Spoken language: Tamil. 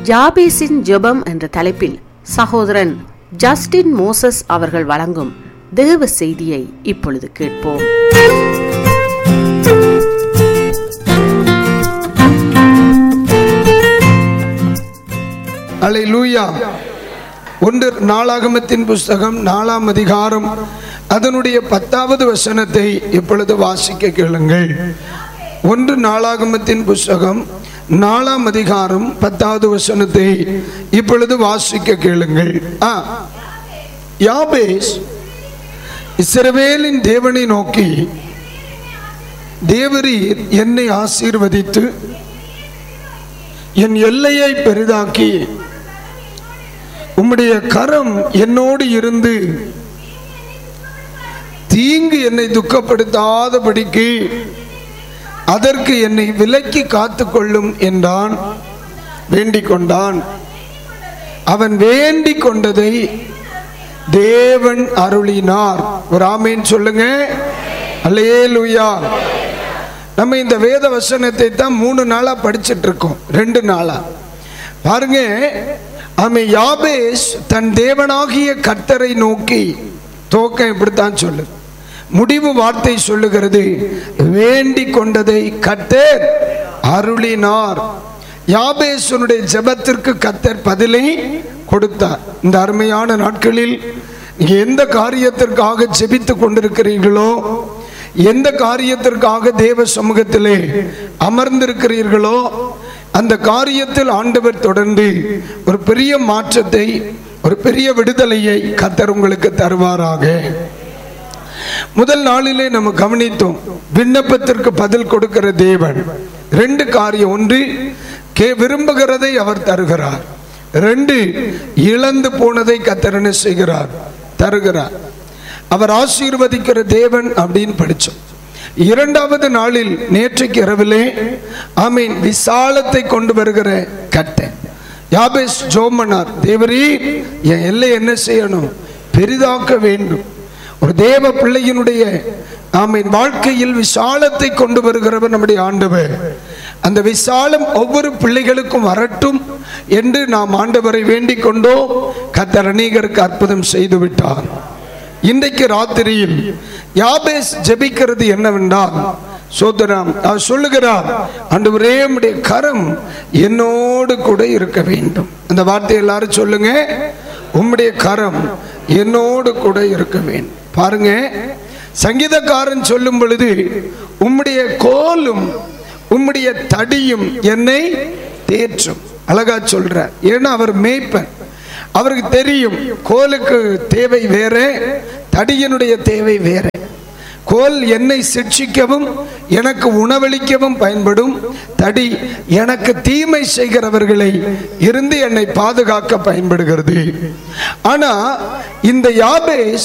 ஜாபேசின் ஜெபம் என்ற தலைப்பில் சகோதரன் ஜஸ்டின் மோசஸ் அவர்கள் வழங்கும் தேவ செய்தியை இப்பொழுது கேட்போம் அல்லேலூயா ஒன்று நாளாகமத்தின் புஸ்தகம் நாலாம் அதிகாரம் அதனுடைய பத்தாவது வசனத்தை இப்பொழுது வாசிக்க கேளுங்கள் ஒன்று நாளாகமத்தின் புஸ்தகம் நாலாம் அதிகாரம் பத்தாவது வசனத்தை இப்பொழுது வாசிக்க கேளுங்கள் ஆ யாபேஸ் இஸ்ரவேலின் தேவனை நோக்கி தேவரீர் என்னை ஆசீர்வதித்து என் எல்லையை பெரிதாக்கி உம்முடைய கரம் என்னோடு இருந்து தீங்கு என்னை துக்கப்படுத்தாதபடிக்கு அதற்கு என்னை விலக்கி காத்துக்கொள்ளும் என்றான் வேண்டிக் கொண்டான் அவன் வேண்டிக் கொண்டதை தேவன் அருளினார் ஒரு ஆமீன் சொல்லுங்க அல்லேலூயா நம்ம இந்த வேத வசனத்தை தான் மூணு நாளா படிச்சிட்டு இருக்கோம் ரெண்டு நாளா பாருங்க அவன் யாபேஸ் தன் தேவனாகிய கர்த்தரை நோக்கி துவக்கம் இப்படித்தான் சொல்லு முடிவு வார்த்தை சொல்லுகிறது வேண்டிக் கொண்டதை கர்த்தர் அருளினார் யாபேசனுடைய ஜெபத்திற்கு கர்த்தர் பதிலை கொடுத்தார் இந்த அருமையான நாட்களில் நீங்க எந்த காரியத்திற்காக ஜெபித்து கொண்டிருக்கிறீர்களோ எந்த காரியத்திற்காக தேவ சமூகத்திலே அமர்ந்திருக்கிறீர்களோ அந்த காரியத்தில் ஆண்டவர் தொடர்ந்து ஒரு பெரிய மாற்றத்தை ஒரு பெரிய விடுதலையை கத்தர் உங்களுக்கு தருவாராக முதல் நாளிலே நம்ம கவனித்தோம் விண்ணப்பத்திற்கு பதில் கொடுக்கிற தேவன் ரெண்டு காரியம் ஒன்று கே விரும்புகிறதை அவர் தருகிறார் ரெண்டு இழந்து போனதை கத்தர் என்ன செய்கிறார் தருகிறார் அவர் ஆசீர்வதிக்கிற தேவன் அப்படின்னு படிச்சோம் இரண்டாவது நாளில் நேற்றைக்கு இரவிலே ஆமீன் விசாலத்தை கொண்டு வருகிற கட்டை யாபேஸ் ஜோமனார் தேவரீ என் எல்லை என்ன செய்யணும் பெரிதாக்க வேண்டும் ஒரு தேவ பிள்ளையினுடைய ஆமீன் வாழ்க்கையில் விசாலத்தை கொண்டு வருகிறவர் நம்முடைய ஆண்டவர் அந்த விசாலம் ஒவ்வொரு பிள்ளைகளுக்கும் வரட்டும் என்று நாம் ஆண்டவரை வேண்டிக் கொண்டோ கத்தர் அநேகருக்கு அற்புதம் செய்து விட்டார் இன்றைக்கு ராத்திரியில் யாபேஸ் ஜெபிக்கிறது என்னவென்றால் சோதராம் அவர் சொல்லுகிறார் ஆண்டவரே உம்முடைய கரம் என்னோடு கூட இருக்க வேண்டும் அந்த வார்த்தை எல்லாரும் சொல்லுங்க உம்முடைய கரம் என்னோடு கூட இருக்க வேண்டும் பாருங்க சங்கீதக்காரன் சொல்லும் பொழுது உம்முடைய கோலும் உம்முடைய தடியும் என்னை தேற்றும் அழகா சொல்றார் ஏன்னா அவர் மேய்ப்பன் அவருக்கு தெரியும் கோலுக்கு தேவை வேற தடியனுடைய தேவை வேற கோல் என்னை சிக்ஷிக்கவும் எனக்கு உணவளிக்கவும் பயன்படும் தடி எனக்கு தீமை செய்கிறவர்களை இருந்து என்னை பாதுகாக்க பயன்படுகிறது ஆனா இந்த யாபேஸ்